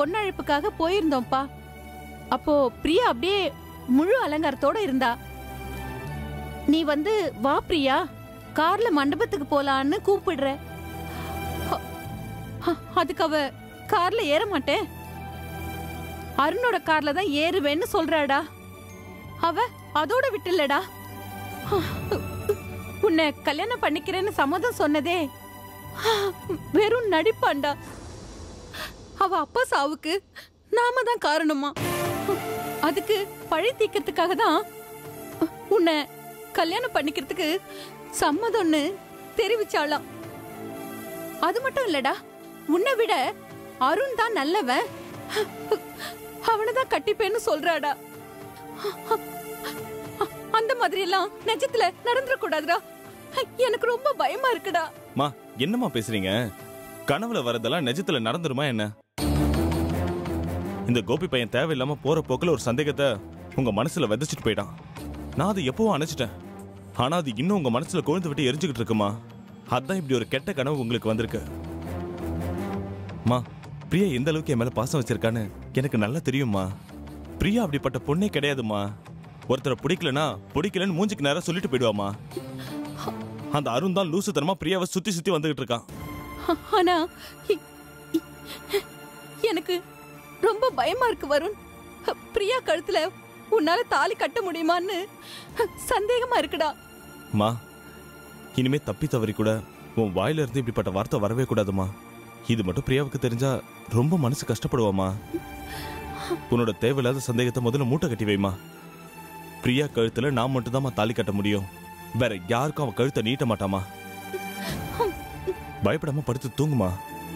பொண்ணழைப்புக்காக போயிருந்தோம்ப்பா அப்போ பிரியா அப்படியே முழு அலங்காரத்தோட இருந்தா நீ வந்து வா பிரியா கார்ல மண்டபத்துக்கு போலான்னு கூப்பிடுற அ- அ- அதுக்கு அவ கார்ல ஏற மாட்டேன் அருணோட கார்ல தான் ஏறுவேன்னு சொல்றாடா அவ அதோட விட்டுலடா உன்னை கல்யாணம் பண்ணிக்கிறேன்னு சம்மதம் சொன்னதே வெறும் நடிப்பாண்டா அவ அப்பா சாவுக்கு நாம தான் காரணமா அதுக்கு பழி தீக்கிறதுக்காக தான் உன்னை கல்யாணம் பண்ணிக்கிறதுக்கு சம்மதம்னு தெரிவிச்சாளாம் அது மட்டும் இல்லடா உன்னை விட அருண் தான் நல்லவன் அவனை தான் கட்டிப்பேன்னு சொல்றாடா அந்த மாதிரி எல்லாம் நிஜத்துல நடந்துட கூடாதுடா எனக்கு ரொம்ப பயமா இருக்குடா மா என்னம்மா பேசுறீங்க கனவுல வரதெல்லாம் நிஜத்துல நடந்துருமா என்ன இந்த கோபி பையன் தேவையில்லாம போற போக்குல ஒரு சந்தேகத்தை உங்க மனசுல விதைச்சிட்டு போயிட்டான் நான் அது எப்பவோ அணைச்சிட்டேன் ஆனா அது இன்னும் உங்க மனசுல கொழுந்து விட்டு எரிஞ்சுக்கிட்டு இருக்குமா அதான் இப்படி ஒரு கெட்ட கனவு உங்களுக்கு வந்திருக்கு மா பிரியா எந்த அளவுக்கு என் மேல பாசம் வச்சிருக்கான்னு எனக்கு நல்லா தெரியுமா பிரியா அப்படிப்பட்ட பொண்ணே கிடையாதுமா ஒருத்தரை பிடிக்கலனா பிடிக்கலன்னு மூஞ்சிக்கு நேரம் சொல்லிட்டு போயிடுவாமா அந்த அருண் தான் லூசுத்தனமா பிரியாவை சுத்தி சுத்தி வந்துகிட்டு இருக்கான் ஆனா இ- இ- எனக்கு ரொம்ப பயமா இருக்கு வருண் பிரியா கழுத்துல உன்னால தாலி கட்ட முடியுமான்னு சந்தேகமா இருக்குடா மா இனிமே தப்பி தவறி கூட உன் வாயில இருந்து இப்படிப்பட்ட வார்த்தை வரவே கூடாதுமா இது மட்டும் பிரியாவுக்கு தெரிஞ்சா ரொம்ப மனசு கஷ்டப்படுவாமா உன்னோட தேவையில்லாத சந்தேகத்தை முதல்ல மூட்டை கட்டி வைமா பிரியா கழுத்துல நான் மட்டும்தாம்மா தாலி கட்ட முடியும் வேற யாருக்கும் அவன் கழுத்தை நீட்ட மாட்டாமா பயப்படாம படுத்து தூங்குமா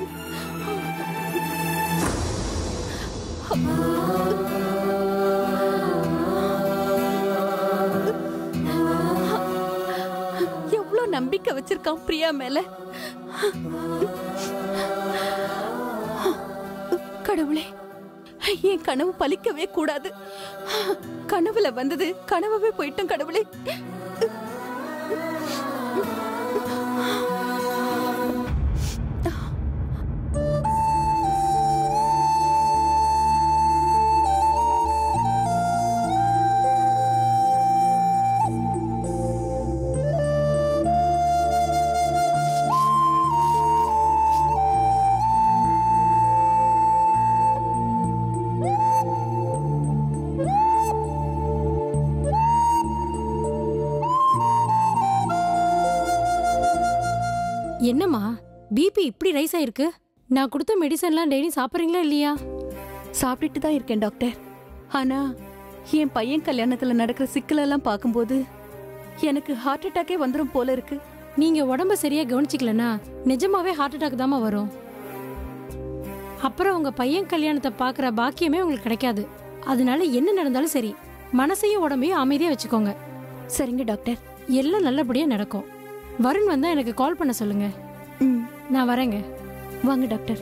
எவ்வளவு நம்பிக்கை வச்சிருக்கான் பிரியா மேல கடவுளே என் கனவு பலிக்கவே கூடாது கனவுல வந்தது கனவாவே போயிட்டோம் கடவுளே என்னம்மா பிபி இப்படி ரைஸ் ஆயிருக்கு நான் கொடுத்த மெடிசன்லாம் டெய்லி சாப்பிட்றீங்களா இல்லையா சாப்பிட்டுட்டு தான் இருக்கேன் டாக்டர் ஆனா என் பையன் கல்யாணத்துல நடக்கிற சிக்கலெல்லாம் பார்க்கும்போது எனக்கு ஹார்ட் அட்டாக்கே வந்துரும் போல இருக்கு நீங்க உடம்ப சரியா கவனிச்சிக்கலனா நிஜமாவே ஹார்ட் அட்டாக் தாம்மா வரும் அப்புறம் உங்க பையன் கல்யாணத்தை பார்க்குற பாக்கியமே உங்களுக்கு கிடைக்காது அதனால என்ன நடந்தாலும் சரி மனசையும் உடம்பையும் அமைதியா வச்சுக்கோங்க சரிங்க டாக்டர் எல்லாம் நல்லபடியா நடக்கும் வருண் வந்தா எனக்கு கால் பண்ண சொல்லுங்க ம் நான் வரேங்க வாங்க டாக்டர்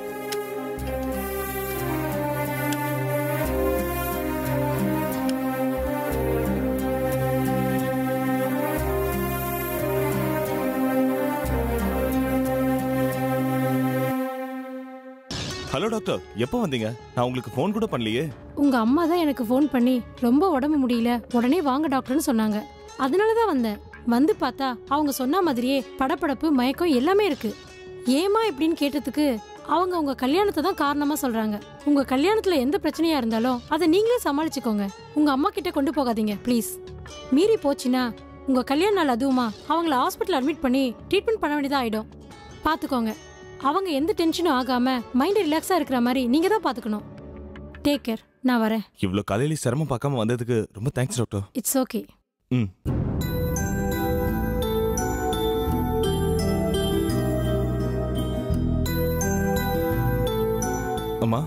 ஹலோ டாக்டர் எப்போ வந்தீங்க நான் உங்களுக்கு ஃபோன் கூட பண்ணலையே உங்க அம்மா தான் எனக்கு ஃபோன் பண்ணி ரொம்ப உடம்பு முடியல உடனே வாங்க டாக்டர்னு சொன்னாங்க அதனால தான் வந்தேன் வந்து பார்த்தா அவங்க சொன்ன மாதிரியே படபடப்பு மயக்கம் எல்லாமே இருக்கு ஏமா இப்படின்னு கேட்டதுக்கு அவங்க உங்க கல்யாணத்தை தான் காரணமா சொல்றாங்க உங்க கல்யாணத்துல எந்த பிரச்சனையா இருந்தாலும் அதை நீங்களே சமாளிச்சுக்கோங்க உங்க அம்மா கிட்ட கொண்டு போகாதீங்க ப்ளீஸ் மீறி போச்சுன்னா உங்க கல்யாண நாள் அதுவுமா அவங்கள ஹாஸ்பிட்டல் அட்மிட் பண்ணி ட்ரீட்மெண்ட் பண்ண வேண்டியதா ஆயிடும் பாத்துக்கோங்க அவங்க எந்த டென்ஷனும் ஆகாம மைண்ட் ரிலாக்ஸா இருக்கிற மாதிரி நீங்க தான் பாத்துக்கணும் டேக் கேர் நான் வரேன் இவ்வளோ காலையில சிரமம் பார்க்காம வந்ததுக்கு ரொம்ப தேங்க்ஸ் டாக்டர் இட்ஸ் ஓகே ம் அம்மா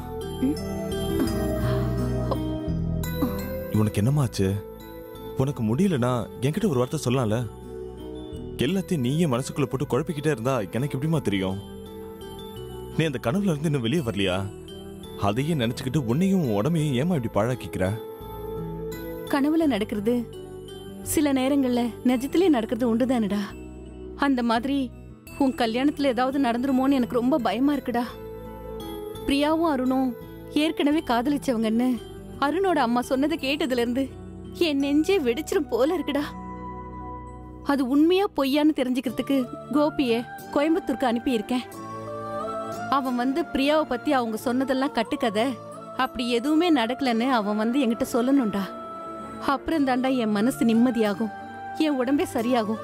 உனக்கு என்னம்மா ஆச்சு உனக்கு முடியலனா என்கிட்ட ஒரு வார்த்தை சொல்லலாம்ல எல்லாத்தையும் நீயே மனசுக்குள்ள போட்டு குழப்பிக்கிட்டே இருந்தா எனக்கு எப்படிம்மா தெரியும் நீ அந்த கனவுல இருந்து இன்னும் வெளியே வரலையா அதையே நினைச்சுக்கிட்டு உன்னையும் உன் உடம்பையும் ஏமா இப்படி பாழாக்கிக்கிற கனவுல நடக்கிறது சில நேரங்கள்ல நிஜத்திலே நடக்கிறது உண்டுதானடா அந்த மாதிரி உன் கல்யாணத்துல ஏதாவது நடந்துருமோன்னு எனக்கு ரொம்ப பயமா இருக்குடா பிரியாவும் அருணும் ஏற்கனவே காதலிச்சவங்கன்னு அருணோட அம்மா சொன்னதை கேட்டதுல இருந்து என் நெஞ்சே வெடிச்சிரும் போல இருக்குடா அது உண்மையா பொய்யான்னு தெரிஞ்சுக்கிறதுக்கு கோபிய கோயம்புத்தூருக்கு அனுப்பியிருக்கேன் அவன் வந்து பிரியாவை பத்தி அவங்க சொன்னதெல்லாம் கட்டுக்கதை அப்படி எதுவுமே நடக்கலன்னு அவன் வந்து என்கிட்ட சொல்லணும்டா அப்புறம் தாண்டா என் மனசு நிம்மதியாகும் என் உடம்பே சரியாகும்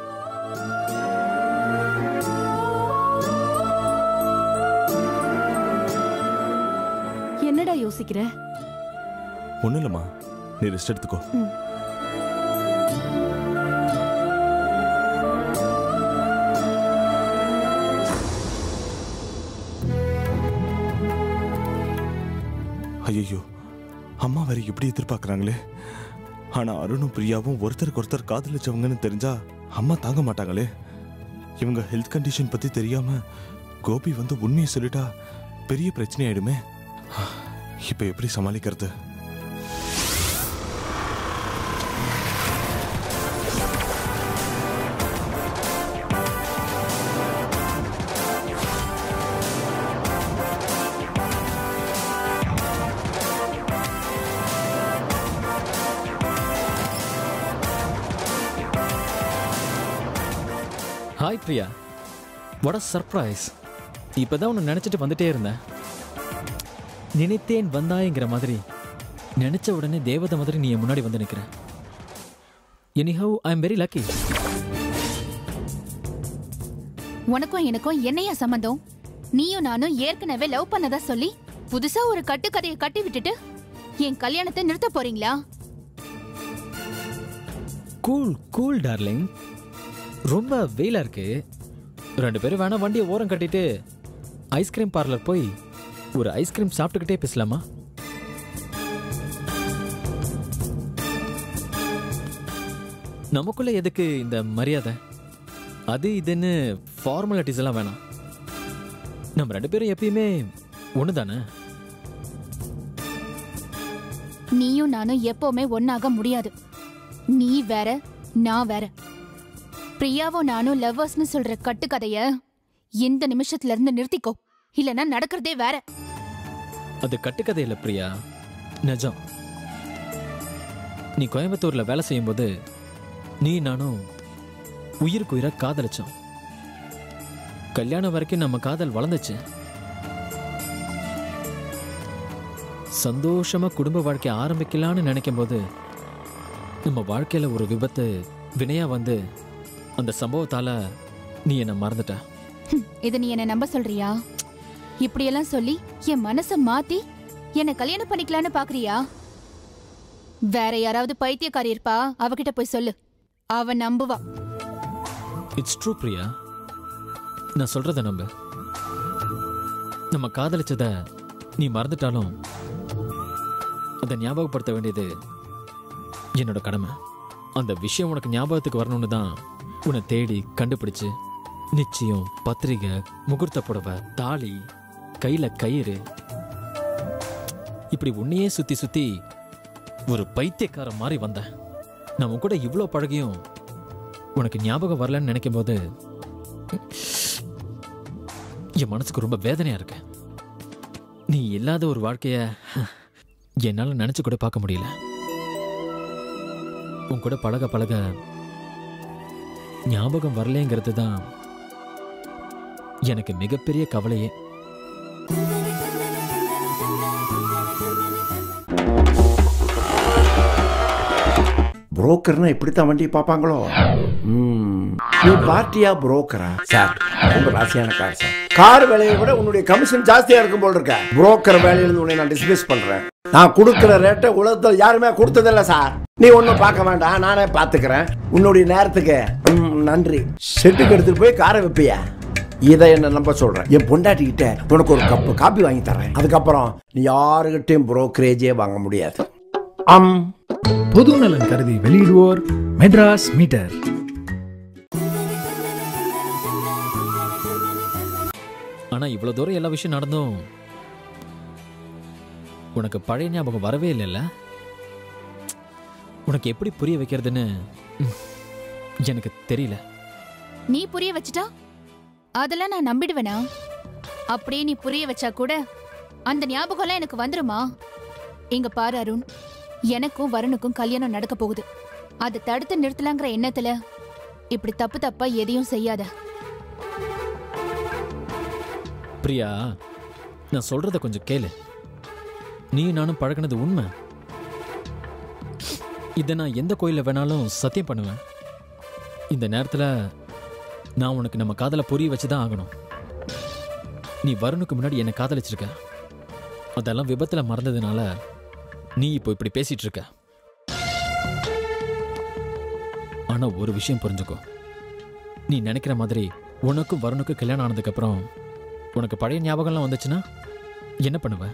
என்னடா யோசிக்கிற ஒன்றும் இல்லைம்மா நீ ரெஸ்ட் எடுத்துக்கோ ம். ஐயோ அம்மா வேற இப்படி எதிர்பார்க்கறாங்களே ஆனா அருணும் பிரியாவும் ஒருத்தருக்கு ஒருத்தர் காதலிச்சவங்கன்னு தெரிஞ்சா அம்மா தாங்க மாட்டாங்களே இவங்க ஹெல்த் கண்டிஷன் பத்தி தெரியாம கோபி வந்து உண்மையை சொல்லிட்டா பெரிய பிரச்சனை ஆயிடுமே இப்ப எப்படி சமாளிக்கிறது hi Priya what a surprise இப்பதான் உன்னை நினைச்சிட்டு வந்துட்டே இருந்தேன் நினைத்தேன் வந்தாய்ங்கிற மாதிரி நினைச்ச உடனே தேவதை மாதிரி நீ என் முன்னாடி வந்து நிக்கிற anyhow I am very lucky உனக்கும் எனக்கும் என்னையா சம்மந்தம் நீயும் நானும் ஏற்கனவே லவ் பண்ணதா சொல்லி புதுசா ஒரு கட்டுக்கதையை கட்டி விட்டுட்டு என் கல்யாணத்தை நிறுத்த போறீங்களா கூல் கூல் டார்லிங் ரொம்ப வெயிலா இருக்கு ரெண்டு பேரும் வேணா வண்டியை ஓரம் கட்டிட்டு ஐஸ்கிரீம் பார்லர் போய் ஒரு ஐஸ்கிரீம் சாப்பிட்டுக்கிட்டே பேசலாமா நமக்குள்ள எதுக்கு இந்த மரியாதை அது இதுன்னு ஃபார்மாலிட்டிஸ் எல்லாம் வேணாம் நம்ம ரெண்டு பேரும் எப்பயுமே ஒன்று தானே நீயும் நானும் எப்பவுமே ஒன்னாக முடியாது நீ வேற நான் வேற பிரியாவும் நானும் லவ்வர்ஸ்னு சொல்ற கட்டுக்கதைய இந்த நிமிஷத்துல இருந்து நிறுத்திக்கோ இல்லனா நடக்கிறதே வேற அது கட்டுக்கதை இல்லை பிரியா நிஜம் நீ கோயம்புத்தூர்ல வேலை செய்யும்போது நீ நானும் உயிருக்கு உயிரா காதலிச்சோம் கல்யாணம் வரைக்கும் நம்ம காதல் வளர்ந்துச்சு சந்தோஷமா குடும்ப வாழ்க்கை ஆரம்பிக்கலாம்னு நினைக்கும் போது நம்ம வாழ்க்கையில ஒரு விபத்து வினையா வந்து அந்த சம்பவத்தால நீ என்னை மறந்துட்ட ஹம், இத நீ என்ன நம்ப சொல்றியா இப்படியெல்லாம் சொல்லி என் மனச மாத்தி என்ன கல்யாணம் பண்ணிக்கலான்னு பாக்குறியா வேற யாராவது பைத்தியக்காரி இருப்பா அவகிட்ட போய் சொல்லு அவ நம்புவா இட்ஸ் ட்ரூ பிரியா நான் சொல்றத நம்பு நம்ம காதலிச்சத நீ மறந்துட்டாலும் அதை ஞாபகப்படுத்த வேண்டியது என்னோட கடமை அந்த விஷயம் உனக்கு ஞாபகத்துக்கு வரணும்னு தான் உன்னை தேடி கண்டுபிடிச்சு நிச்சயம் பத்திரிகை முகூர்த்த புடவை தாலி கையில கயிறு இப்படி உன்னையே சுத்தி சுத்தி ஒரு பைத்தியக்கார மாதிரி வந்தேன் நான் உன் கூட இவ்வளோ பழகியும் உனக்கு ஞாபகம் வரலன்னு நினைக்கும் போது என் மனசுக்கு ரொம்ப வேதனையா இருக்கு நீ இல்லாத ஒரு வாழ்க்கைய என்னால நினைச்சு கூட பார்க்க முடியல உன் கூட பழக பழக ஞாபகம் வரலேங்கிறது தான் எனக்கு மிகப்பெரிய கவலையே புரோக்கர்னா இப்படித்தான் வண்டி பார்ப்பாங்களோ ம். நீ பார்ட்டியா புரோக்கரா சார் ரொம்ப ராசியான கார் சார் கார் விலையை விட உன்னுடைய கமிஷன் ஜாஸ்தியா இருக்கும் போல் இருக்க புரோக்கர் வேலையிலிருந்து உன்னை நான் டிஸ்மிஸ் பண்றேன் நான் கொடுக்கிற ரேட்டை உலகத்தில் யாருமே கொடுத்ததில்ல சார் நீ ஒன்றும் பார்க்க வேண்டாம் நானே பார்த்துக்கிறேன் உன்னுடைய நேரத்துக்கு ம், நன்றி செட்டுக்கு எடுத்துட்டு போய் காரை வைப்பியா இதை என்ன நம்ப சொல்றேன் என் பொண்டாட்டிக்கிட்ட உனக்கு ஒரு கப்பு காப்பி வாங்கி தரேன் அதுக்கப்புறம் நீ யாருகிட்டையும் புரோக்கரேஜே வாங்க முடியாது ஆம் பொது நலன் கருதி வெளியிடுவோர் மெட்ராஸ் மீட்டர் ஆனா இவ்வளவு தூரம் எல்லா விஷயம் நடந்தும் உனக்கு பழைய ஞாபகம் வரவே இல்லைல்ல உனக்கு எப்படி புரிய வைக்கிறதுன்னு ம், எனக்கு தெரியல நீ புரிய வச்சுட்டா அதெல்லாம் நான் நம்பிடுவேனா அப்படியே நீ புரிய வச்சா கூட அந்த ஞாபகம்லாம் எனக்கு வந்துருமா இங்க பாரு அருண் எனக்கும் வருணுக்கும் கல்யாணம் நடக்க போகுது அதை தடுத்து நிறுத்தலாங்கிற எண்ணத்துல இப்படி தப்பு தப்பா எதையும் செய்யாத பிரியா நான் சொல்றத கொஞ்சம் கேளு நீ நானும் பழகுனது உண்மை இதை நான் எந்த கோயிலில் வேணாலும் சத்தியம் பண்ணுவேன் இந்த நேரத்தில் நான் உனக்கு நம்ம காதலை புரிய வச்சு தான் ஆகணும் நீ வருணுக்கு முன்னாடி என்னை காதலிச்சிருக்க அதெல்லாம் விபத்தில் மறந்ததுனால நீ இப்போ இப்படி பேசிட்டு இருக்க ஆனா ஒரு விஷயம் புரிஞ்சுக்கோ நீ நினைக்கிற மாதிரி உனக்கும் வருணுக்கும் கல்யாணம் ஆனதுக்கப்புறம் உனக்கு பழைய ஞாபகம்லாம் வந்துச்சுன்னா என்ன பண்ணுவ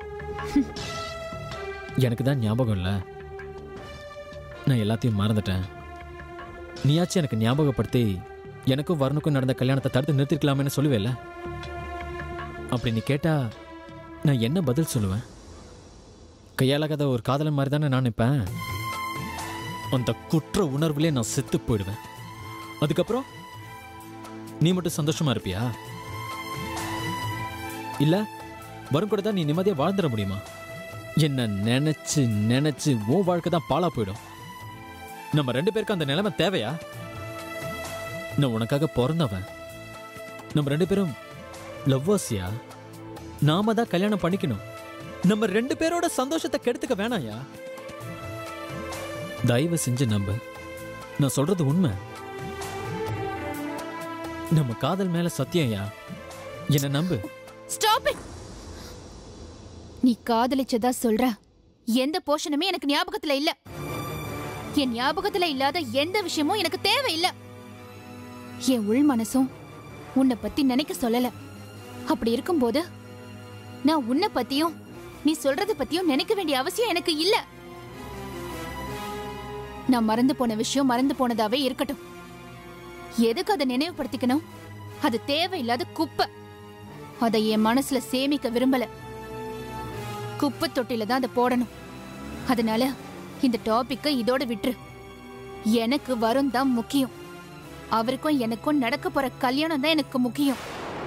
எனக்கு தான் ஞாபகம் இல்லை நான் எல்லாத்தையும் மறந்துட்டேன் நீயாச்சும் எனக்கு ஞாபகப்படுத்தி எனக்கும் வருணுக்கும் நடந்த கல்யாணத்தை தடுத்து நிறுத்திருக்கலாமேன்னு சொல்லுவேல்ல அப்படி நீ கேட்டா நான் என்ன பதில் சொல்லுவேன் கையாளாகாத ஒரு காதலன் மாதிரி தானே நான் நிற்பேன் அந்த குற்ற உணர்வுலே நான் செத்து போயிடுவேன் அதுக்கப்புறம் நீ மட்டும் சந்தோஷமா இருப்பியா இல்ல வரும் கூட தான் நீ நிம்மதியா வாழ்ந்துட முடியுமா என்ன நினைச்சு நினைச்சு உன் வாழ்க்கை தான் பாழா போயிடும் நம்ம ரெண்டு பேருக்கு அந்த நிலைமை தேவையா நான் உனக்காக பிறந்தவன் நம்ம ரெண்டு பேரும் லவ்வர்ஸ்யா நாம தான் கல்யாணம் பண்ணிக்கணும் நம்ம ரெண்டு பேரோட சந்தோஷத்தை கெடுத்துக்க வேணாயா தயவு செஞ்சு நம்பு நான் சொல்றது உண்மை நம்ம காதல் மேல சத்தியம்யா என்ன நம்பு ஸ்டாப் இட் நீ காதலிச்சதா சொல்ற எந்த போஷனுமே எனக்கு ஞாபகத்துல இல்ல என் ஞாபகத்துல இல்லாத எந்த விஷயமும் எனக்கு தேவையில்ல என் உள் மனசும் உன்னை பத்தி நினைக்க சொல்லல அப்படி இருக்கும்போது நான் உன்னை பத்தியும் நீ சொல்றத பத்தியும் நினைக்க வேண்டிய அவசியம் எனக்கு இல்ல நான் மறந்து போன விஷயம் மறந்து போனதாவே இருக்கட்டும் எதுக்கு அதை நினைவுபடுத்திக்கணும் அது தேவையில்லாத குப்பை அதை என் மனசுல சேமிக்க விரும்பல குப்பை தொட்டில தான் அதை போடணும் அதனால இந்த டாபிக்க இதோட விட்டுரு எனக்கு வரும் தான் முக்கியம் அவருக்கும் எனக்கும் நடக்க போற கல்யாணம் தான் எனக்கு முக்கியம்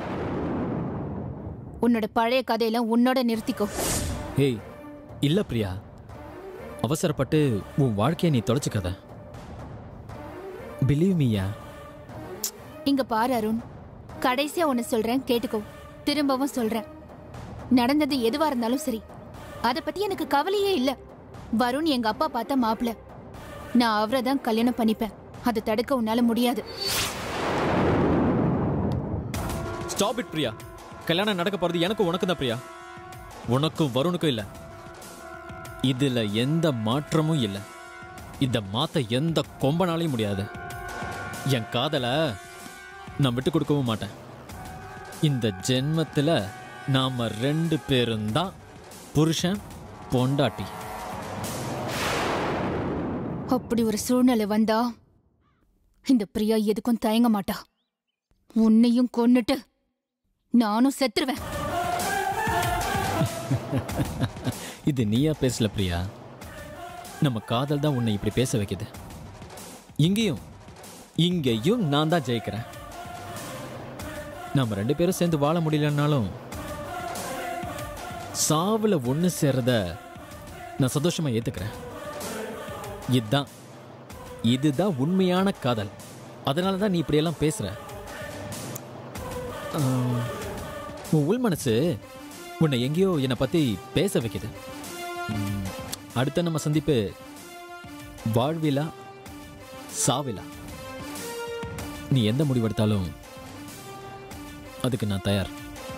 உன்னோட பழைய கதையெல்லாம் உன்னோட நிறுத்திக்கோ ஏய் இல்ல பிரியா அவசரப்பட்டு உன் வாழ்க்கையை நீ தொலைச்சுக்காத பிலீவ் மீயா இங்க பாரு அருண் கடைசியா ஒன்னு சொல்றேன் கேட்டுக்கோ திரும்பவும் சொல்றேன் நடந்தது எதுவா இருந்தாலும் சரி அத பத்தி எனக்கு கவலையே இல்ல வருண் எங்க அப்பா பார்த்த மாப்பிள நான் அவரை தான் கல்யாணம் பண்ணிப்பேன் அதை தடுக்க உன்னால முடியாது ஸ்டாப் இட் பிரியா கல்யாணம் நடக்க போறது எனக்கு உனக்கு தான் பிரியா உனக்கும் வருணுக்கும் இல்ல இதுல எந்த மாற்றமும் இல்ல இத மாத்த எந்த கொம்பனாலையும் முடியாது என் காதலை நான் விட்டு கொடுக்கவும் மாட்டேன் இந்த ஜென்மத்துல நாம ரெண்டு பேரும் தான் புருஷன் பொண்டாட்டி அப்படி ஒரு சூழ்நிலை வந்தா இந்த பிரியா எதுக்கும் தயங்க மாட்டா உன்னையும் கொன்னுட்டு நானும் செத்துருவேன் இது நீயா பேசல பிரியா நம்ம காதல் தான் உன்னை இப்படி பேச வைக்குது இங்கேயும் இங்கேயும் நான் தான் ஜெயிக்கிறேன் நம்ம ரெண்டு பேரும் சேர்ந்து வாழ முடியலன்னாலும் சாவுல ஒன்று சேர்றத நான் சந்தோஷமா ஏத்துக்கிறேன் இதுதான் இதுதான் உண்மையான காதல் அதனால தான் நீ இப்படியெல்லாம் பேசுற ஆஹ், உன் உள் மனசு உன்னை எங்கேயோ என்னை பத்தி பேச வைக்குது ம், அடுத்த நம்ம சந்திப்பு வாழ்விலா சாவிலா நீ எந்த முடிவெடுத்தாலும் அதுக்கு நான் தயார்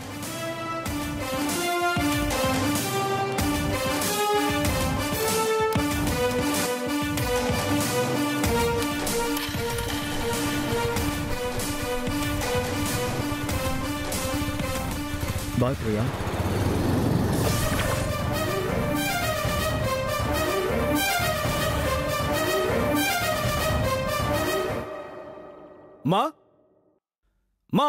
பாய் பிரியா மா மா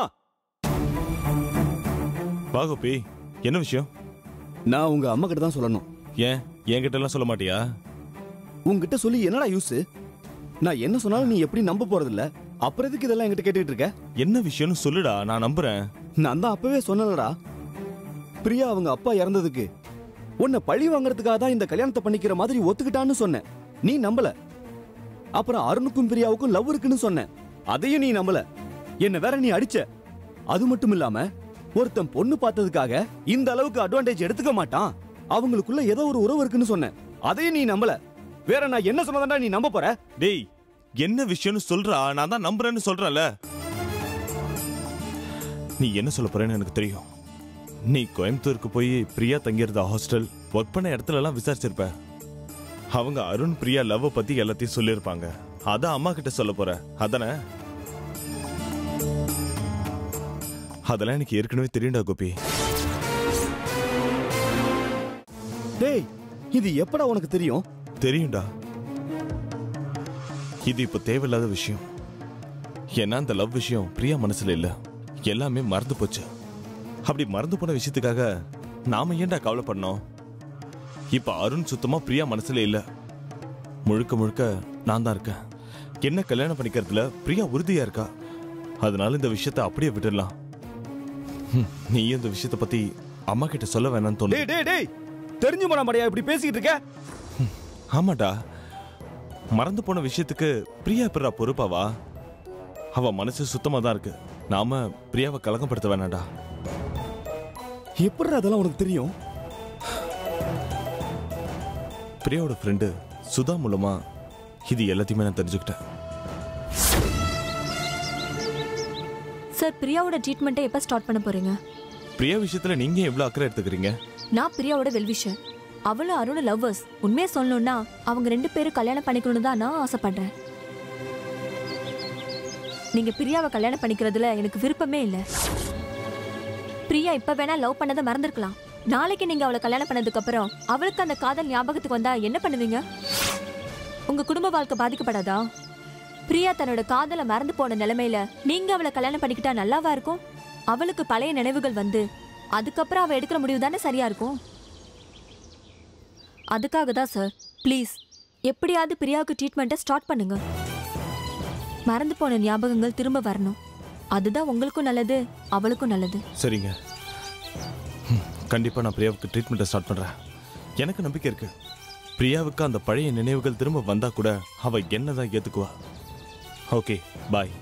வா கோபி என்ன விஷயம் நான் உங்க அம்மா கிட்ட தான் சொல்லணும் ஏன் என்கிட்ட எல்லாம் சொல்ல மாட்டியா உங்ககிட்ட சொல்லி என்னடா யூஸ் நான் என்ன சொன்னாலும் நீ எப்படி நம்ப போறது இல்ல அப்புறம் எதுக்கு இதெல்லாம் என்கிட்ட கேட்டுட்டு இருக்க என்ன விஷயம்னு சொல்லுடா நான் நம்புறேன் நான் தான் அப்பவே சொன்னலடா பிரியா அவங்க அப்பா இறந்ததுக்கு உன்னை பழி வாங்குறதுக்காக தான் இந்த கல்யாணத்தை பண்ணிக்கிற மாதிரி ஒத்துக்கிட்டான்னு சொன்னேன் நீ நம்பல அப்புறம் அருணுக்கும் பிரியாவுக்கும் லவ் இருக்குன்னு சொன்னேன் அதையும் நீ நம்பல என்ன வேற நீ அடிச்ச அது மட்டும் இல்லாம ஒருத்தன் பொண்ணு பார்த்ததுக்காக இந்த அளவுக்கு அட்வான்டேஜ் எடுத்துக்க மாட்டான் அவங்களுக்குள்ள ஏதோ ஒரு உறவு இருக்குன்னு சொன்னேன் அதையும் நீ நம்பல வேற நான் என்ன சொன்னதாண்டா நீ நம்ப போற டேய் என்ன விஷயம்னு சொல்றா நான் தான் நம்புறேன்னு சொல்றேன்ல நீ என்ன சொல்ல போறேன்னு எனக்கு தெரியும் நீ கோயம்புத்தூருக்கு போய் பிரியா தங்கியிருந்த ஹாஸ்டல் ஒர்க் பண்ண இடத்துல எல்லாம் விசாரிச்சிருப்ப அவங்க அருண் பிரியா லவ் பத்தி எல்லாத்தையும் சொல்லியிருப்பாங்க அதான் அம்மா கிட்ட சொல்ல போற அதானே அதெல்லாம் எனக்கு ஏற்கனவே தெரியும்டா கோபி டேய் இது எப்படா உனக்கு தெரியும் தெரியும்டா இது இப்ப தேவையில்லாத விஷயம் ஏன்னா அந்த லவ் விஷயம் பிரியா மனசுல இல்ல எல்லாமே மறந்து போச்சு அப்படி மறந்து போன விஷயத்துக்காக நாம ஏன்டா கவலைப்படணும் இப்ப அருண் சுத்தமா பிரியா மனசுல இல்ல முழுக்க முழுக்க நான் தான் இருக்கேன் என்ன கல்யாணம் பண்ணிக்கிறதுல பிரியா உறுதியா இருக்கா அதனால இந்த விஷயத்தை அப்படியே விட்டுடலாம் ஹம், நீ இந்த விஷயத்தை பத்தி அம்மா கிட்ட சொல்ல வேணாம்னு தோணு டேய் டேய் டேய் தெரிஞ்சு போன மடையா இப்படி பேசிக்கிட்டு இருக்க ஆமாடா மறந்து போன விஷயத்துக்கு பிரியா பிறா பொறுப்பாவா அவ மனசு சுத்தமா தான் இருக்கு நாம பிரியாவை கலங்கப்படுத்த வேணாம்டா எப்படி அதெல்லாம் உனக்கு தெரியும் பிரியாவோட ஃப்ரெண்டு சுதா மூலமா இது எல்லாத்தையுமே நான் தெரிஞ்சுக்கிட்டேன் சார் பிரியாவோட ட்ரீட்மெண்ட்டை எப்போ ஸ்டார்ட் பண்ண போறீங்க பிரியா விஷயத்துல நீங்க ஏன் எவ்வளவு அக்கறை எடுத்துக்கிறீங்க நான் பிரியாவோட வெல்விஷர் அவளும் அருணும் லவ்வர்ஸ் உண்மையை சொல்லணும்னா அவங்க ரெண்டு பேரும் கல்யாணம் பண்ணிக்கணும்னு தான் நான் ஆசைப்படுறேன் நீங்க பிரியாவை கல்யாணம் பண்ணிக்கிறதுல எனக்கு விருப்பமே இல்லை பிரியா இப்ப வேணா லவ் பண்ணதை மறந்துருக்கலாம் நாளைக்கு நீங்க அவளை கல்யாணம் பண்ணதுக்கு அப்புறம் அவளுக்கு அந்த காதல் ஞாபகத்துக்கு வந்தா என்ன பண்ணுவீங்க உங்க குடும்ப வாழ்க்கை பாதிக்கப்படாதா பிரியா தன்னோட காதலை மறந்து போன நிலைமையில நீங்க அவளை கல்யாணம் பண்ணிக்கிட்டா நல்லாவா இருக்கும் அவளுக்கு பழைய நினைவுகள் வந்து அதுக்கப்புறம் அவ எடுக்கிற முடிவு தானே சரியா இருக்கும் அதுக்காக தான் சார் ப்ளீஸ் எப்படியாவது பிரியாவுக்கு ட்ரீட்மெண்ட்டை ஸ்டார்ட் பண்ணுங்க மறந்து போன ஞாபகங்கள் திரும்ப வரணும் அதுதான் உங்களுக்கும் நல்லது அவளுக்கும் நல்லது சரிங்க ஹம், கண்டிப்பா நான் பிரியாவுக்கு ட்ரீட்மெண்ட்டை ஸ்டார்ட் பண்றேன் எனக்கு நம்பிக்கை இருக்கு பிரியாவுக்கு அந்த பழைய நினைவுகள் திரும்ப வந்தா கூட அவ என்னதான் ஏத்துக்குவா ஓகே பாய்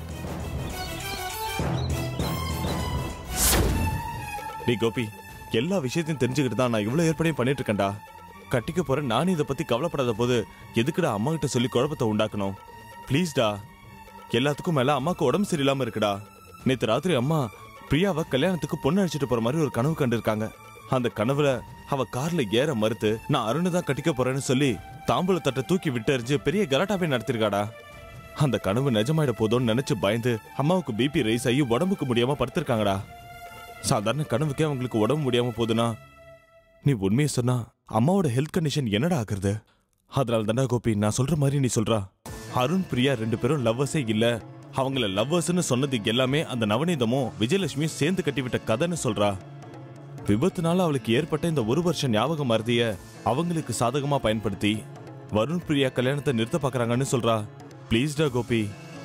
டேய் கோபி எல்லா விஷயத்தையும் தெரிஞ்சுக்கிட்டு தான் நான் இவ்வளவு ஏற்பாடையும் பண்ணிட்டு இருக்கேன்டா கட்டிக்க போறேன் நானும் இதை பத்தி கவலைப்படாத போது எதுக்குடா அம்மா கிட்ட சொல்லி குழப்பத்தை உண்டாக்கணும் ப்ளீஸ்டா எல்லாத்துக்கும் மேல அம்மாக்கு உடம்பு சரியில்லாம இருக்குடா நேத்து ராத்திரி அம்மா பிரியாவை கல்யாணத்துக்கு பொண்ணு அழைச்சிட்டு போற மாதிரி ஒரு கனவு கண்டிருக்காங்க அந்த கனவுல அவ கார்ல ஏற மறுத்து நான் அருணை தான் கட்டிக்க போறேன்னு சொல்லி தாம்பூல தட்டை தூக்கி விட்டெறிஞ்சு பெரிய கலாட்டாவே நடத்திருக்காடா அந்த கனவு நிஜமாயிட போதோன்னு நினைச்சு பயந்து அம்மாவுக்கு பிபி ரைஸ் ஆகி உடம்புக்கு முடியாம படுத்திருக்காங்கடா சாதாரண கனவுக்கே அவங்களுக்கு உடம்பு முடியாம போகுதுன்னா நீ உண்மையை சொன்னா அம்மாவோட ஹெல்த் கண்டிஷன் என்னடா ஆகுறது அதனால தாண்டா கோபி நான் சொல்ற மாதிரி நீ சொல்றா அருண் பிரியா ரெண்டு பேரும் லவ்வர்ஸே இல்ல அவங்கள லவ்வர்ஸ்னு சொன்னது எல்லாமே அந்த நவநீதமும் விஜயலட்சுமியும் சேர்ந்து கட்டிவிட்ட கதைன்னு சொல்றா விபத்துனால அவளுக்கு ஏற்பட்ட இந்த ஒரு வருஷம் ஞாபக மருதிய அவங்களுக்கு சாதகமா பயன்படுத்தி வருண் பிரியா கல்யாணத்தை நிறுத்த பாக்குறாங்கன்னு சொல்றா ப்ளீஸ்டா கோபி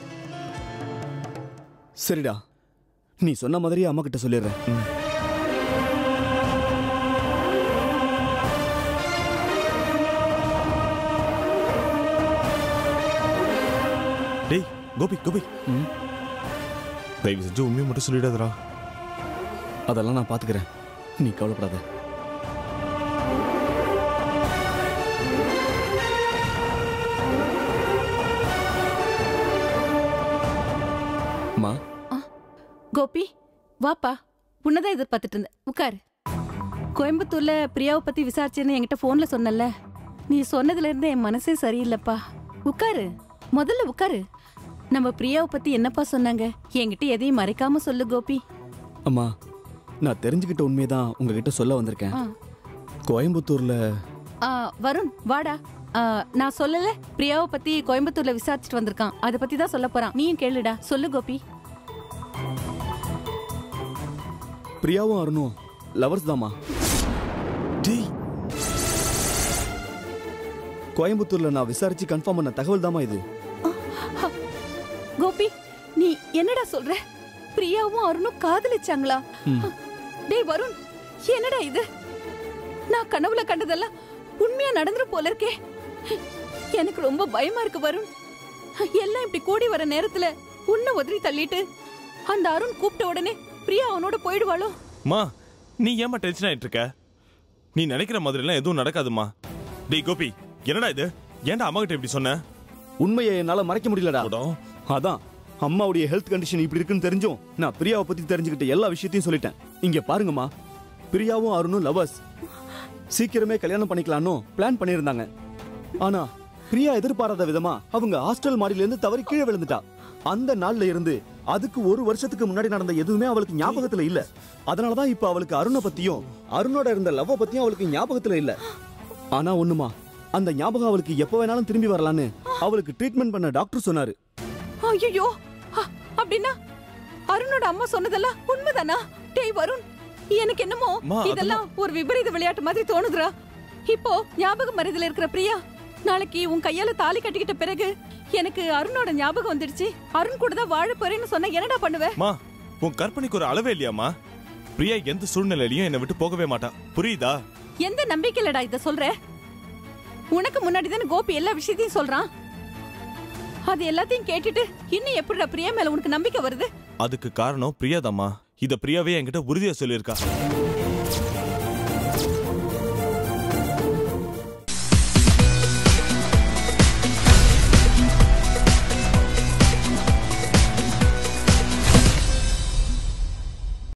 சரிடா நீ சொன்ன மாதிரியே அம்மா கிட்ட சொல்லிடுறேன் டேய் கோபி கோபி தயவு செஞ்சு உண்மையை மட்டும் சொல்லிடாதடா அதெல்லாம் நான் பாத்துக்கிறேன் நீ கவலைப்படாத அம்மா கோபி வாப்பா உன்னதான் எதிர்பார்த்துட்டு இருந்தேன் உட்காரு கோயம்புத்தூர்ல பிரியாவை பத்தி விசாரிச்சேன்னு என்கிட்ட போன்ல சொன்னல நீ சொன்னதுல இருந்து என் மனசே சரியில்லைப்பா உட்காரு முதல்ல உட்காரு நம்ம பிரியாவை பத்தி என்னப்பா சொன்னாங்க என்கிட்ட எதையும் மறைக்காம சொல்லு கோபி அம்மா நான் தெரிஞ்சுக்கிட்ட உண்மையதான் உங்ககிட்ட சொல்ல வந்திருக்கேன் ஆ. கோயம்புத்தூர்ல ஆ, வருண் வாடா ஆ, நான் சொல்லல பிரியாவை பத்தி கோயம்புத்தூர்ல விசாரிச்சுட்டு வந்திருக்கான் அதை பத்தி தான் சொல்ல போறான் நீயும் கேளுடா சொல்லு கோபி பிரியாவும் அருணும் லவர்ஸ் தாம்மா டேய் கோயம்புத்தூர்ல நான் விசாரிச்சு கன்ஃபார்ம் பண்ண தகவல் தாமா இது கோபி நீ என்னடா சொல்ற பிரியாவும் அருணும் காதலிச்சாங்களா ம். டேய் வருண் என்னடா இது நான் கனவுல கண்டதெல்லாம் உண்மையா நடந்துரு போல இருக்கே எனக்கு ரொம்ப பயமா இருக்கு வருண் எல்லாம் இப்படி கூடி வர நேரத்துல உன்னை உதறி தள்ளிட்டு அந்த அருண் கூப்பிட்ட உடனே பிரியா அவனோட போயிடுவாளோ மா நீ ஏமா டென்ஷன் ஆயிட்டு இருக்க நீ நினைக்கிற மாதிரி எல்லாம் எதுவும் நடக்காதுமா டேய் கோபி என்னடா இது ஏன்டா அம்மா கிட்ட இப்படி சொன்ன உண்மையை என்னால மறைக்க முடியலடா அதான் அம்மாவுடைய ஹெல்த் கண்டிஷன் இப்படி இருக்குன்னு தெரிஞ்சும் நான் பிரியாவை பத்தி தெரிஞ்சுக்கிட்ட எல்லா விஷயத்தையும் சொல்லிட்டேன் இங்க பாருங்கம்மா பிரியாவும் அருணும் லவர்ஸ் சீக்கிரமே கல்யாணம் பண்ணிக்கலாம்னு பிளான் பண்ணியிருந்தாங்க ஆனா பிரியா எதிர்பாராத விதமா அவங்க ஹாஸ்டல் மாடியில இருந்து தவறி கீழே விழுந்துட்டா அந்த நாள்ல இருந்து அதுக்கு ஒரு வருஷத்துக்கு முன்னாடி நடந்த எதுவுமே அவளுக்கு ஞாபகத்துல இல்ல அதனாலதான் இப்ப அவளுக்கு அருணை பத்தியும் அருணோட இருந்த லவ்வ பத்தியும் அவளுக்கு ஞாபகத்துல இல்ல ஆனா ஒண்ணுமா அந்த ஞாபகம் அவளுக்கு எப்ப வேணாலும் திரும்பி வரலான்னு அவளுக்கு ட்ரீட்மெண்ட் பண்ண டாக்டர் சொன்னாரு ஐயோ அப்படின்னா அருணோட அம்மா சொன்னதெல்லாம் உண்மைதானா டேய் வருண் எனக்கு என்னமோ அம்மா, இதெல்லாம் ஒரு விபரீத விளையாட்டு மாதிரி தோணுதுடா இப்போ ஞாபகம் மருதுல இருக்கிற பிரியா நாளைக்கு உன் கையால தாலி கட்டிக்கிட்ட பிறகு எனக்கு அருணோட ஞாபகம் வந்துடுச்சு அருண் கூட தான் வாழ போறேன்னு சொன்னா என்னடா பண்ணுவ மா உன் கற்பனைக்கு ஒரு அளவே இல்லையாம்மா பிரியா எந்த சூழ்நிலையிலயும் என்னை விட்டு போகவே மாட்டா புரியுதா எந்த நம்பிக்கையிலடா இத சொல்ற உனக்கு முன்னாடி தானே கோபி எல்லா விஷயத்தையும் சொல்றான் அது எல்லாத்தையும் கேட்டுட்டு இன்னும் எப்படிடா பிரியா மேல உனக்கு நம்பிக்கை வருது அதுக்கு காரணம் பிரியாதாம்மா இத பிரியாவே என்கிட்ட உறுதியா சொல்லியிருக்கா